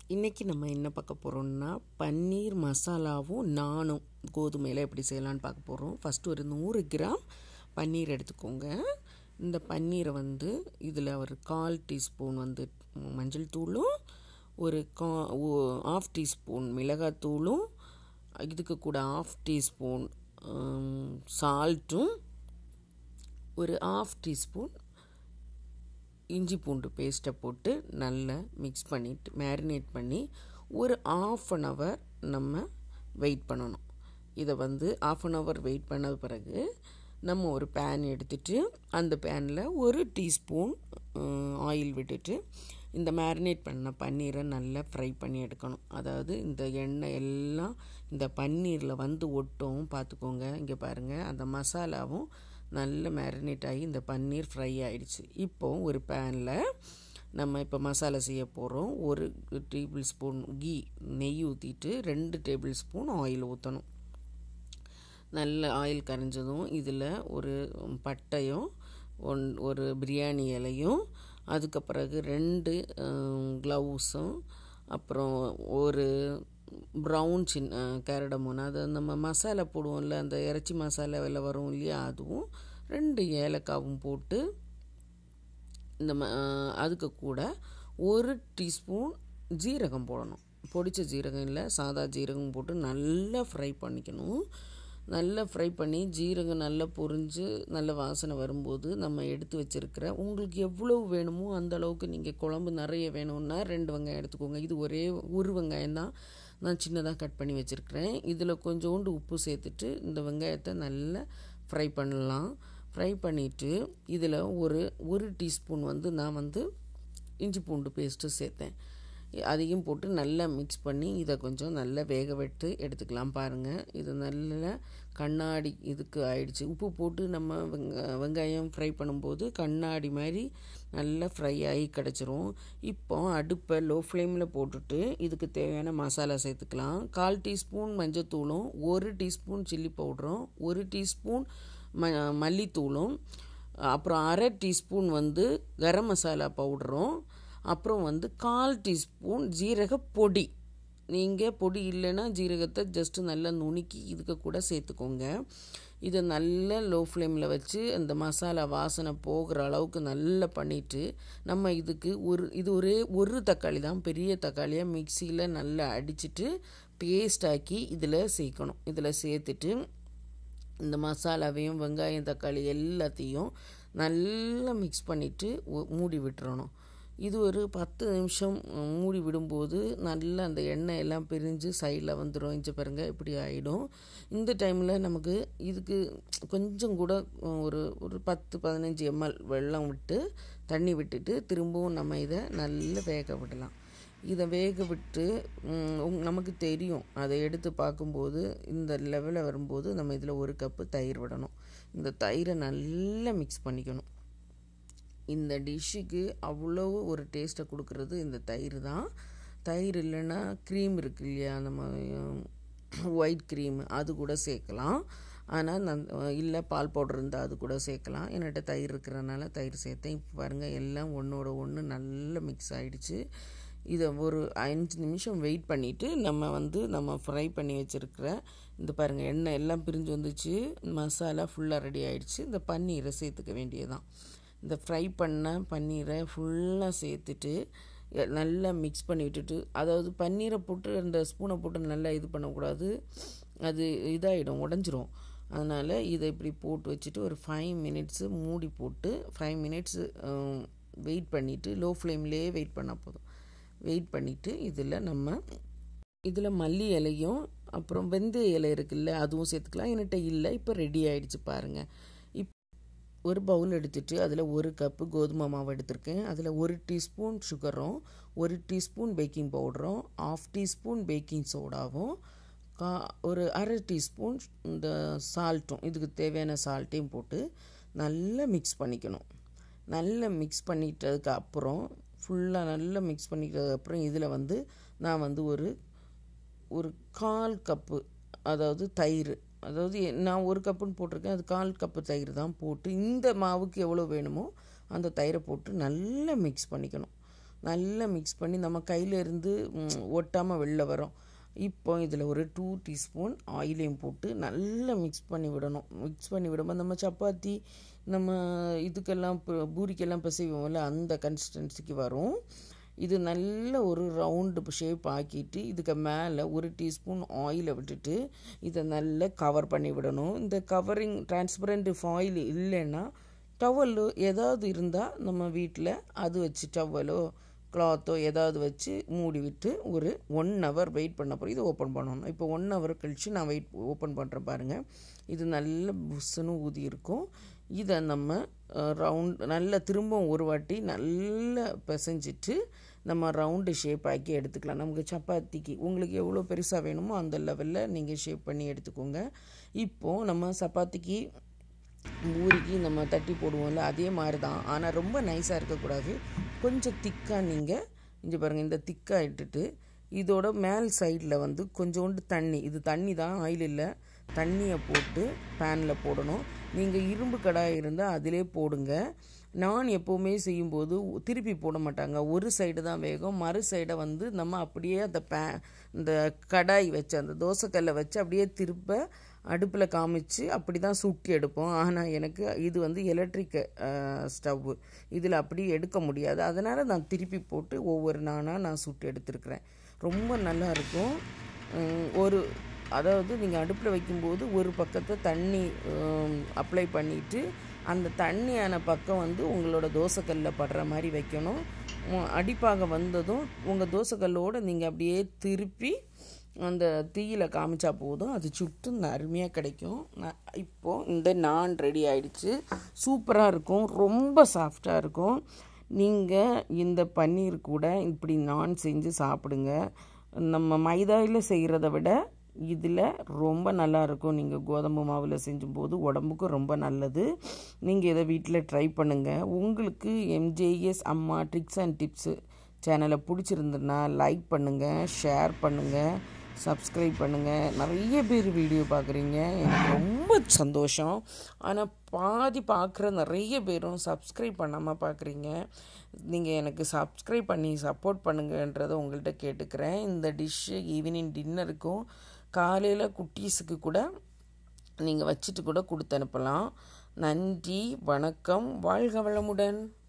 இன்றைக்கி நம்ம என்ன பார்க்க போகிறோம்னா பன்னீர் மசாலாவும் நானும் கோதுமையில் எப்படி செய்யலான்னு பார்க்க போகிறோம் ஃபஸ்ட்டு ஒரு நூறு கிராம் பன்னீர் எடுத்துக்கோங்க இந்த பன்னீரை வந்து இதில் ஒரு கால் டீஸ்பூன் வந்து மஞ்சள் தூளும் ஒரு கா ஆஃப் டீஸ்பூன் மிளகாத்தூளும் இதுக்கு கூட ஆஃப் டீஸ்பூன் சால்ட்டும் ஒரு ஆஃப் டீஸ்பூன் இஞ்சி பூண்டு பேஸ்ட்டை போட்டு நல்லா மிக்ஸ் பண்ணிட்டு மேரினேட் பண்ணி ஒரு ஆஃப் அன் ஹவர் நம்ம வெயிட் பண்ணணும் இதை வந்து ஆஃப் அன் ஹவர் வெயிட் பண்ண பிறகு நம்ம ஒரு பேன் எடுத்துட்டு அந்த பேனில் ஒரு டீஸ்பூன் ஆயில் விட்டுட்டு இந்த மேரினேட் பண்ண பன்னீரை நல்லா ஃப்ரை பண்ணி எடுக்கணும் அதாவது இந்த எண்ணெய் எல்லாம் இந்த பன்னீரில் வந்து ஒட்டும் பார்த்துக்கோங்க இங்கே பாருங்கள் அந்த மசாலாவும் நல்ல மேரினேட் ஆகி இந்த பன்னீர் ஃப்ரை ஆகிடுச்சு இப்போ ஒரு பேனில் நம்ம இப்போ மசாலா செய்ய போகிறோம் ஒரு டேபிள் ஸ்பூன் கீ நெய் ஊற்றிட்டு ரெண்டு டேபிள் ஸ்பூன் ஆயில் ஊற்றணும் நல்ல ஆயில் கரைஞ்சதும் இதில் ஒரு பட்டையும் ஒன் ஒரு பிரியாணி இலையும் அதுக்கு பிறகு ரெண்டு க்ளவுஸும் அப்புறம் ஒரு ப்ரௌன் சின்ன கேரடமோன் அது நம்ம மசாலா போடுவோம்ல அந்த இறைச்சி மசாலாவில் வரும் இல்லையா அதுவும் ரெண்டு ஏலக்காவும் போட்டு இந்த ம அதுக்கு கூட ஒரு டீஸ்பூன் ஜீரகம் போடணும் பொடித்த ஜீரகம் இல்லை சாதா ஜீரகம் போட்டு நல்லா ஃப்ரை பண்ணிக்கணும் நல்லா ஃப்ரை பண்ணி ஜீரகம் நல்லா பொரிஞ்சு நல்ல வாசனை வரும்போது நம்ம எடுத்து வச்சுருக்கிற உங்களுக்கு எவ்வளோ வேணுமோ அந்த அளவுக்கு நீங்கள் குழம்பு நிறைய வேணும்னா ரெண்டு வெங்காயம் எடுத்துக்கோங்க இது ஒரே ஒரு வெங்காயம் தான் நான் சின்னதாக கட் பண்ணி வச்சுருக்கிறேன் இதில் கொஞ்சோண்டு உப்பு சேர்த்துட்டு இந்த வெங்காயத்தை நல்லா ஃப்ரை பண்ணலாம் ஃப்ரை பண்ணிவிட்டு இதில் ஒரு ஒரு டீஸ்பூன் வந்து நான் வந்து இஞ்சி பூண்டு பேஸ்ட்டு சேர்த்தேன் அதையும் போட்டு நல்லா மிக்ஸ் பண்ணி இதை கொஞ்சம் நல்லா வேக விட்டு எடுத்துக்கலாம் பாருங்கள் இது நல்ல கண்ணாடி இதுக்கு ஆயிடுச்சு உப்பு போட்டு நம்ம வெங்க வெங்காயம் ஃப்ரை பண்ணும்போது கண்ணாடி மாதிரி நல்லா ஃப்ரை ஆகி கிடச்சிரும் இப்போ அடுப்பை லோ ஃப்ளேமில் போட்டுட்டு இதுக்கு தேவையான மசாலா சேர்த்துக்கலாம் கால் டீஸ்பூன் மஞ்சத்தூளும் ஒரு டீஸ்பூன் சில்லி பவுடரும் ஒரு டீஸ்பூன் ம மல்லித்தூளும் அப்புறம் அரை டீஸ்பூன் வந்து கரம் மசாலா பவுடரும் அப்புறம் வந்து கால் டீஸ்பூன் ஜீரக பொடி நீங்கள் பொடி இல்லைன்னா ஜீரகத்தை ஜஸ்ட்டு நல்லா நுணுக்கி இதுக்கு கூட சேர்த்துக்கோங்க இதை நல்லா லோ ஃப்ளேமில் வச்சு அந்த மசாலா வாசனை போகிற அளவுக்கு நல்லா பண்ணிவிட்டு நம்ம இதுக்கு ஒரு இது ஒரே ஒரு தக்காளி தான் பெரிய தக்காளியாக மிக்சியில் நல்லா அடிச்சுட்டு பேஸ்ட் ஆக்கி இதில் சேர்க்கணும் இதில் சேர்த்துட்டு இந்த மசாலாவையும் வெங்காயம் தக்காளி எல்லாத்தையும் நல்லா மிக்ஸ் பண்ணிவிட்டு மூடி விட்டுறணும் இது ஒரு பத்து நிமிஷம் மூடி விடும்போது நல்லா அந்த எண்ணெய் எல்லாம் பிரிஞ்சு சைடில் வந்துடும் இஞ்சி பாருங்கள் இப்படி ஆகிடும் இந்த டைமில் நமக்கு இதுக்கு கொஞ்சம் கூட ஒரு ஒரு பத்து பதினஞ்சு எம்எல் வெள்ளம் விட்டு தண்ணி விட்டுட்டு திரும்பவும் நம்ம இதை நல்லா வேக விடலாம் இதை வேக விட்டு நமக்கு தெரியும் அதை எடுத்து பார்க்கும்போது இந்த லெவலில் வரும்போது நம்ம இதில் ஒரு கப்பு தயிர் விடணும் இந்த தயிரை நல்லா மிக்ஸ் பண்ணிக்கணும் இந்த டிஷ்ஷுக்கு அவ்வளோ ஒரு டேஸ்ட்டை கொடுக்குறது இந்த தயிர் தான் தயிர் இல்லைன்னா க்ரீம் இருக்கு இல்லையா நம்ம ஒயிட் க்ரீம் அது கூட சேர்க்கலாம் ஆனால் நான் இல்லை பால் பவுடர் இருந்தால் அது கூட சேர்க்கலாம் என்கிட்ட தயிர் இருக்கிறனால தயிர் சேர்த்தேன் இப்போ பாருங்கள் எல்லாம் ஒன்றோட ஒன்று நல்லா மிக்ஸ் ஆகிடுச்சு இதை ஒரு அஞ்சு நிமிஷம் வெயிட் பண்ணிவிட்டு நம்ம வந்து நம்ம ஃப்ரை பண்ணி வச்சுருக்கிற இந்த பாருங்கள் எண்ணெய் எல்லாம் பிரிஞ்சு வந்துச்சு மசாலா ஃபுல்லாக ரெடி ஆகிடுச்சு இந்த பன்னீரை சேர்த்துக்க வேண்டியதான் இந்த ஃப்ரை பண்ண பன்னீரை ஃபுல்லாக சேர்த்துட்டு நல்லா மிக்ஸ் பண்ணி விட்டுட்டு அதாவது பன்னீரை போட்டு அந்த ஸ்பூனை போட்டு நல்லா இது பண்ணக்கூடாது அது இதாகிடும் உடஞ்சிரும் அதனால் இதை இப்படி போட்டு வச்சுட்டு ஒரு ஃபைவ் மினிட்ஸு மூடி போட்டு ஃபைவ் மினிட்ஸு வெயிட் பண்ணிவிட்டு லோ ஃப்ளேம்லேயே வெயிட் பண்ணால் போதும் வெயிட் பண்ணிவிட்டு இதில் நம்ம இதில் மல்லி இலையும் அப்புறம் வெந்தய இலை இருக்குல்ல அதுவும் சேர்த்துக்கலாம் என்கிட்ட இல்லை இப்போ ரெடி ஆகிடுச்சு பாருங்கள் இப் ஒரு பவுல் எடுத்துகிட்டு அதில் ஒரு கப்பு கோதுமை மாவு எடுத்திருக்கேன் அதில் ஒரு டீஸ்பூன் சுகரும் ஒரு டீஸ்பூன் பேக்கிங் பவுடரும் ஆஃப் டீஸ்பூன் பேக்கிங் சோடாவும் கா ஒரு அரை டீஸ்பூன் இந்த சால்ட்டும் இதுக்கு தேவையான சால்ட்டையும் போட்டு நல்லா மிக்ஸ் பண்ணிக்கணும் நல்லா மிக்ஸ் பண்ணிட்டதுக்கு அப்புறம் ஃபுல்லாக நல்லா மிக்ஸ் பண்ணிக்கிறதுக்கப்புறம் இதில் வந்து நான் வந்து ஒரு ஒரு கால் கப்பு அதாவது தயிர் அதாவது நான் ஒரு கப்புன்னு போட்டிருக்கேன் அது கால் கப்பு தயிர் தான் போட்டு இந்த மாவுக்கு எவ்வளோ வேணுமோ அந்த தயிரை போட்டு நல்லா மிக்ஸ் பண்ணிக்கணும் நல்லா மிக்ஸ் பண்ணி நம்ம கையில் இருந்து ஒட்டாமல் வெளில வரும் இப்போ இதில் ஒரு டூ டீஸ்பூன் ஆயிலையும் போட்டு நல்லா மிக்ஸ் பண்ணி விடணும் மிக்ஸ் பண்ணி விடும்போது நம்ம சப்பாத்தி நம்ம இதுக்கெல்லாம் இப்போ பூரிக்கெல்லாம் பிசைவோம்ல அந்த கன்சிஸ்டன்சிக்கு வரும் இது நல்ல ஒரு ரவுண்டு ஷேப் ஆக்கிட்டு இதுக்கு மேலே ஒரு டீஸ்பூன் ஆயிலை விட்டுட்டு இதை நல்லா கவர் பண்ணி விடணும் இந்த கவரிங் டிரான்ஸ்பரண்ட் ஃபாயில் இல்லைன்னா டவலு ஏதாவது இருந்தால் நம்ம வீட்டில் அது வச்சு டவலோ கிளாத்தோ ஏதாவது வச்சு மூடி விட்டு ஒரு ஒன் ஹவர் வெயிட் பண்ண போகிறோம் இது ஓப்பன் பண்ணணும் இப்போ ஒன் ஹவர் கழித்து நான் வெயிட் ஓப்பன் பண்ணுறேன் பாருங்கள் இது நல்ல புஷ்ஷுன்னு ஊதி இருக்கும் இதை நம்ம ரவுண்ட் நல்லா திரும்பவும் ஒரு வாட்டி நல்லா பிசைஞ்சிட்டு நம்ம ரவுண்டு ஷேப் ஆக்கி எடுத்துக்கலாம் நமக்கு சப்பாத்திக்கு உங்களுக்கு எவ்வளோ பெருசாக வேணுமோ அந்த லெவலில் நீங்கள் ஷேப் பண்ணி எடுத்துக்கோங்க இப்போது நம்ம சப்பாத்திக்கு பூரிக்கு நம்ம தட்டி போடுவோம்ல அதே மாதிரி தான் ஆனால் ரொம்ப நைஸாக இருக்கக்கூடாது கொஞ்சம் திக்காக நீங்கள் இங்கே பாருங்கள் இந்த திக்காக இட்டுட்டு இதோட மேல் சைடில் வந்து கொஞ்சோண்டு தண்ணி இது தண்ணி தான் ஆயில் இல்லை தண்ணியை போட்டு பேனில் போடணும் நீங்கள் இரும்பு கடாய் இருந்தால் அதிலே போடுங்க நான் எப்போவுமே செய்யும்போது திருப்பி போட மாட்டாங்க ஒரு சைடு தான் வேகும் மறு சைடை வந்து நம்ம அப்படியே அந்த பே இந்த கடாய் வச்சு அந்த தோசைக்கல்லை வச்சு அப்படியே திருப்ப அடுப்பில் காமிச்சு அப்படி தான் சுட்டி எடுப்போம் ஆனால் எனக்கு இது வந்து எலக்ட்ரிக் ஸ்டவ்வு இதில் அப்படி எடுக்க முடியாது அதனால் நான் திருப்பி போட்டு ஒவ்வொரு நானாக நான் சுட்டு எடுத்துருக்கிறேன் ரொம்ப நல்லா இருக்கும் ஒரு அதாவது நீங்கள் அடுப்பில் வைக்கும்போது ஒரு பக்கத்தை தண்ணி அப்ளை பண்ணிவிட்டு அந்த தண்ணியான பக்கம் வந்து உங்களோட தோசைக்கல்லில் படுற மாதிரி வைக்கணும் அடிப்பாக வந்ததும் உங்கள் தோசைக்கல்லோடு நீங்கள் அப்படியே திருப்பி அந்த தீயில் காமிச்சா போதும் அது சுட்டு அருமையாக கிடைக்கும் இப்போது இந்த நான் ரெடி ஆயிடுச்சு சூப்பராக இருக்கும் ரொம்ப சாஃப்டாக இருக்கும் நீங்கள் இந்த பன்னீர் கூட இப்படி நான் செஞ்சு சாப்பிடுங்க நம்ம மைதாவில் செய்கிறத விட இதில் ரொம்ப நல்லாயிருக்கும் நீங்கள் கோதம்பு மாவில் செஞ்சும்போது உடம்புக்கும் ரொம்ப நல்லது நீங்கள் இதை வீட்டில் ட்ரை பண்ணுங்கள் உங்களுக்கு எம்ஜேஎஸ் அம்மா ட்ரிக்ஸ் அண்ட் டிப்ஸு சேனலை பிடிச்சிருந்துன்னா லைக் பண்ணுங்கள் ஷேர் பண்ணுங்கள் சப்ஸ்கிரைப் பண்ணுங்கள் நிறைய பேர் வீடியோ பார்க்குறீங்க எனக்கு ரொம்ப சந்தோஷம் ஆனால் பாதி பார்க்குற நிறைய பேரும் சப்ஸ்கிரைப் பண்ணாமல் பார்க்குறீங்க நீங்கள் எனக்கு சப்ஸ்கிரைப் பண்ணி சப்போர்ட் பண்ணுங்கன்றதை உங்கள்கிட்ட கேட்டுக்கிறேன் இந்த டிஷ்ஷு ஈவினிங் டின்னருக்கும் காலையில் குட்டீஸுக்கு கூட நீங்கள் வச்சுட்டு கூட கொடுத்து அனுப்பலாம் நன்றி வணக்கம் வாழ்க வளமுடன்